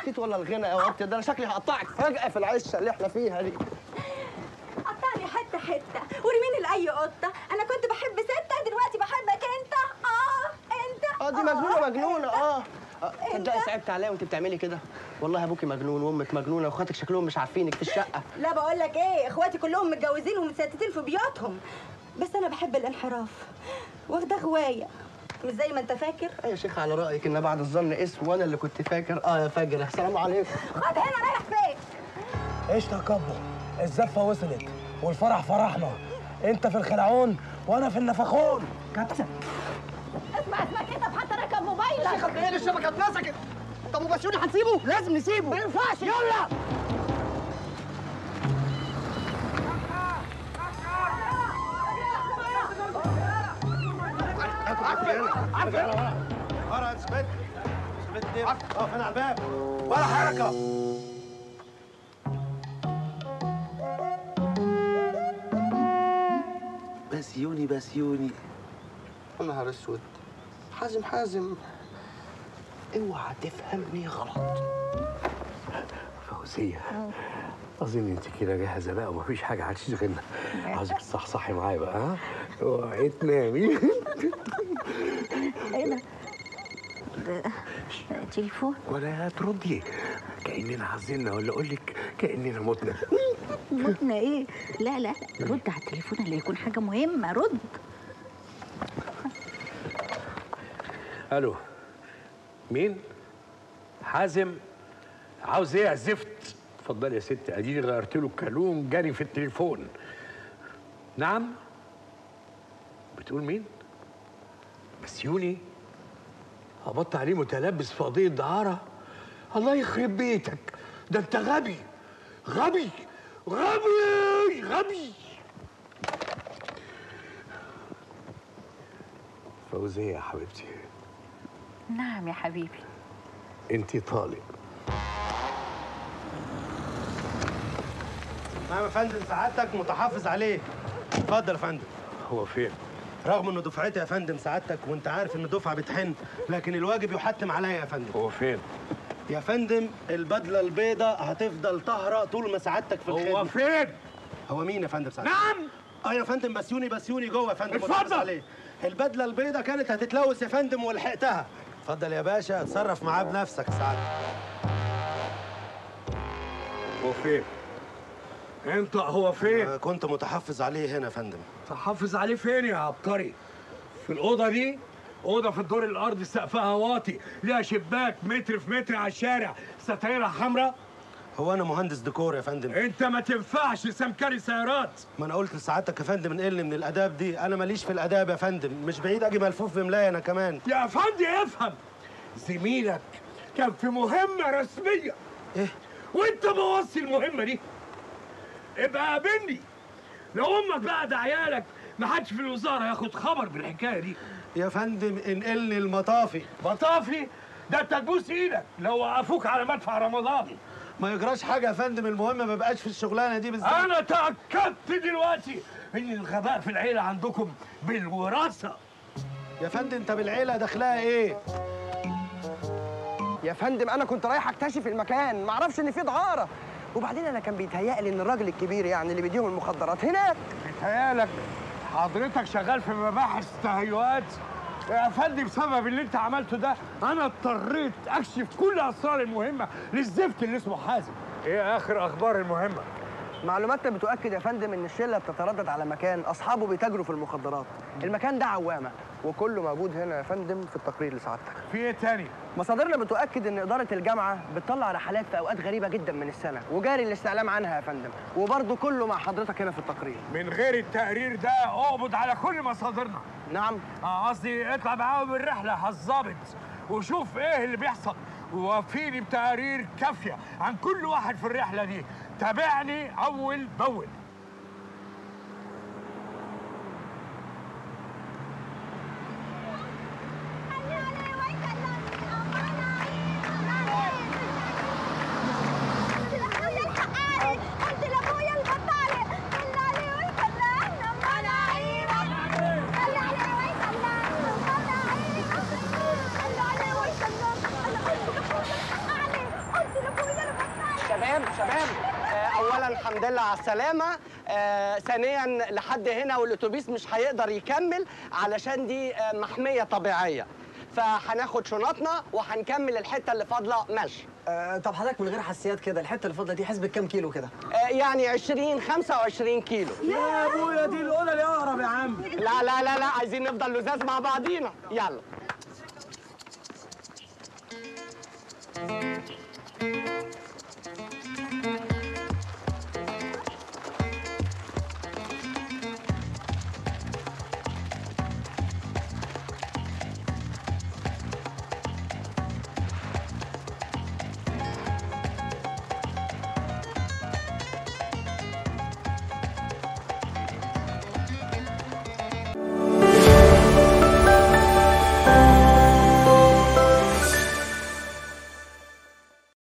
التخطيط ولا الغنى يا وقت ده انا شكلي هقطعك فجاه في العشه اللي احنا فيها دي قطعني حته حته ورميني لاي قطه انا كنت بحب سته دلوقتي بحبك انت اه انت اه دي مجنونه آه، مجنونه أنت. اه آه، أنت. تصدقي صعبت عليا وانت بتعملي كده والله ابوكي مجنون وامك مجنونه واخواتك شكلهم مش عارفينك في الشقه لا بقول لك ايه اخواتي كلهم متجوزين ومتستتين في بيوتهم بس انا بحب الانحراف واخده غوايه مش زي ما انت فاكر يا شيخ على رايك ان بعد الظن اسم وانا اللي كنت فاكر اه يا فجر السلام عليكم خد هنا رايح فين ايش تكبر الزفه وصلت والفرح فرحنا انت في الخلعون وانا في النفخون كبسه اسمع اسمع كده حتى ركب موبايلك يا شيخ ايه الشبكه اتمسكت طب وبسيوني هنسيبه لازم نسيبه ما ينفعش يلا ورا اثبت اثبت دي اقف هنا على الباب ولا حركه بسيوني بسيوني يا نهار اسود حازم حازم اوعى تفهمني غلط فوزية أظن أنت كده جاهزة بقى ومفيش حاجة هتشغلنا عاوزك تصحصحي معايا بقى ها اوعي تنامي ايه ده؟ ده تليفون ولا تردي كأننا عزلنا ولا أقول لك كأننا متنا متنا ايه؟ لا لا رد على التليفون اللي يكون حاجة مهمة رد ألو مين؟ حازم عاوز إيه يا زفت؟ اتفضلي يا ست أديني غيرت له الكالون جاري في التليفون نعم؟ بتقول مين؟ بسيوني هبط عليه متلبس في قضية دعارة الله يخرب بيتك ده انت غبي غبي غبي غبي فوزية يا حبيبتي نعم يا حبيبي انت طالق نعم يا فندم سعادتك متحافظ عليه اتفضل يا فندم هو فين؟ رغم انه دفعتي يا فندم سعادتك وانت عارف ان الدفعه بتحن لكن الواجب يحتم عليا يا فندم هو فين؟ يا فندم البدله البيضاء هتفضل طاهره طول ما سعادتك في الخدمه هو فين؟ هو مين يا فندم سعادتك نعم اه يا فندم بسيوني بسيوني جوه يا فندم اتفضل. متحافظ عليه البدله البيضاء كانت هتتلوث يا فندم ولحقتها اتفضل يا باشا اتصرف معاه بنفسك سعادتك هو فين؟ انت هو فين؟ آه، كنت متحفظ عليه هنا يا فندم تحافظ عليه فين يا عبقري؟ في الأوضة دي؟ أوضة في الدور الأرضي سقفها واطي، ليها شباك متر في متر على الشارع، ستايرها حمراء، هو انا مهندس ديكور يا فندم أنت ما تنفعش سمكري سيارات، ما انا قلت لسعادتك يا فندم انقلني من الاداب دي انا ماليش في الاداب يا فندم مش بعيد اجي ملفوف بملايه انا كمان يا فندي افهم زميلك كان في مهمة رسمية ايه وانت بوصي المهمة دي ابقى قابلني لو امك بقى ده عيالك ما حدش في الوزارة ياخد خبر بالحكاية دي يا فندم انقلني المطافي مطافي ده انت تبوس ايدك لو وقفوك على مدفع رمضان ما يجراش حاجه يا فندم المهم ما بقاش في الشغلانه دي بالذات انا تأكدت دلوقتي ان الغباء في العيلة عندكم بالوراثة يا فندم انت بالعيله داخلها ايه يا فندم انا كنت رايح اكتشف المكان ما اعرفش ان في دعاره وبعدين انا كان بيتهيألي ان الراجل الكبير يعني اللي بيديهم المخدرات هناك بيتهيألك حضرتك شغال في مباحث تهيؤات يا فندم بسبب اللي انت عملته ده انا اضطريت اكشف كل الاسرار المهمه للزفت اللي اسمه حازم ايه اخر اخبار المهمه معلوماتنا بتؤكد يا فندم ان الشله بتتردد على مكان اصحابه بيتاجروا في المخدرات المكان ده عوامه وكله موجود هنا يا فندم في التقرير لسعادتك في ايه تاني مصادرنا بتؤكد ان اداره الجامعه بتطلع رحلات في اوقات غريبه جدا من السنه وجاري الاستعلام عنها يا فندم وبرضه كله مع حضرتك هنا في التقرير من غير التقرير ده اقبض على كل مصادرنا نعم اه قصدي اطلع معاهم الرحله هالظابط وشوف ايه اللي بيحصل ووفيني بتقارير كافيه عن كل واحد في الرحله دي تابعني اول باول قلت الحمد لله على السلامة آه ثانيا لحد هنا والأتوبيس مش هيقدر يكمل علشان دي آه محمية طبيعية فهناخد شنطنا وهنكمل الحتة اللي فاضلة مشي آه طب حضرتك من غير حساسيات كده الحته اللي فاضله دي حسبة كام كيلو كده آه يعني 20 25 كيلو يا ابويا دي الاولى اللي اقرب يا عم لا لا لا لا عايزين نفضل لزاز مع بعضينا يلا